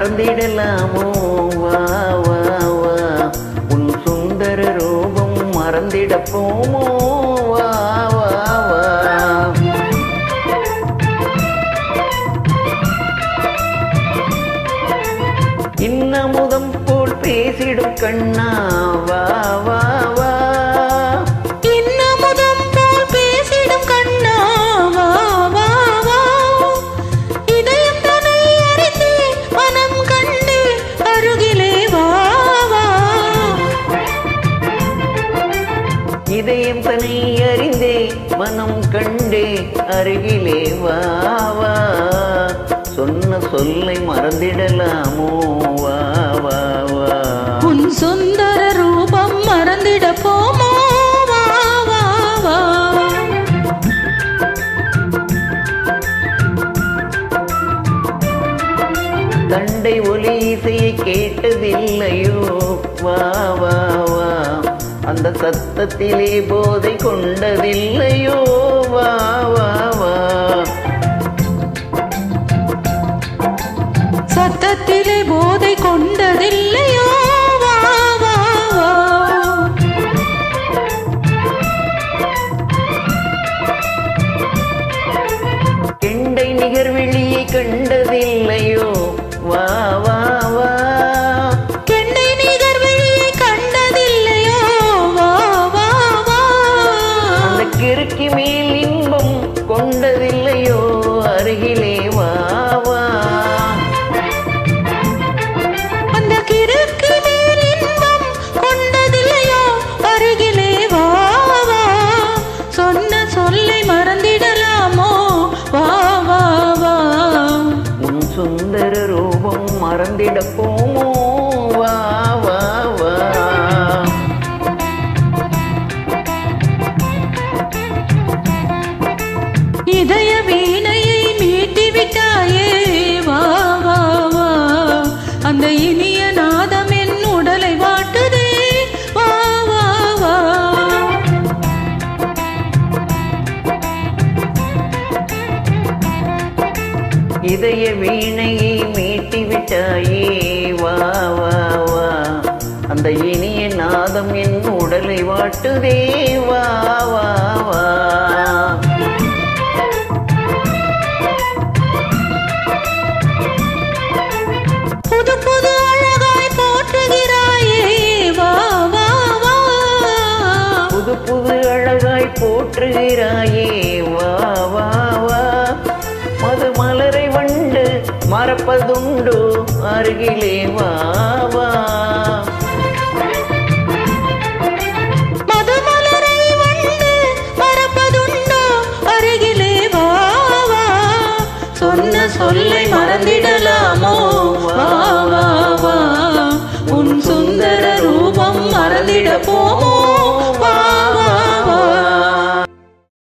மறந்திடலாமோ வா வா வா உன் சுந்தர ரூபம் மறந்திட போமோ வா வா வா இன்னமுதம் போல் பேசிடும் கண்ணா வா வா வா இன்னமுதம் போல் பேசிடும் கண்ணா வா வா வா இதயம் தன்னை அறிந்தே மனம் கண்டு அருகிலே வா வா இதயம் தனி அறிந்தே மனம் கண்டே அருகிலே வா வா சொன்ன சொல்லை மறந்திடலாமோ வா வா வா உன் சுந்தர ரூபம் மறந்திட போமோ வா வா வா தண்டை ஒலி இசையை கேட்டதில்லையோ வா வா வா அந்த சத்தத்திலே போதை கொண்டதில்லையோ வா வா வா சத்தத்திலே போதை கொண்டதில்லையோ வா வா வா கெண்டை நிகர்வெளியை கண்டதில்லையோ வா வா வா கெண்டை நிகர் விழியை கண்டதில்லையோ வா வா வா அந்த கிறுக்கி மேல் இன்பம் கொண்டதில்லையோ அருகிலே வா வா அந்த கிறுக்கு மேல் இன்பம் கொண்டதில்லையோ அருகிலே வா வா சொன்ன சொல்லை மறந்திடலாமோ வா வா வா உன் சுந்தர ரூபம் மறந்திட போமோ வா வா வா இதய வீணையை மீட்டி விட்டாயே வா வா வா அந்த இனிய நாதம் என் உடலை வாட்டுதே வா வா வா இதய வீணையை மீட்டி விட்டாயே வா வா வா அந்த இனிய நாதம் என் உடலை வாட்டுதே வா வா வா புது புது அழகாய் போற்றுகிறாயே வா வா வா புது புது அழகாய் போற்றுகிறாயே வா வா வா மது மலரை வண்டு மறப்பதுண்டு அருகிலே வா வா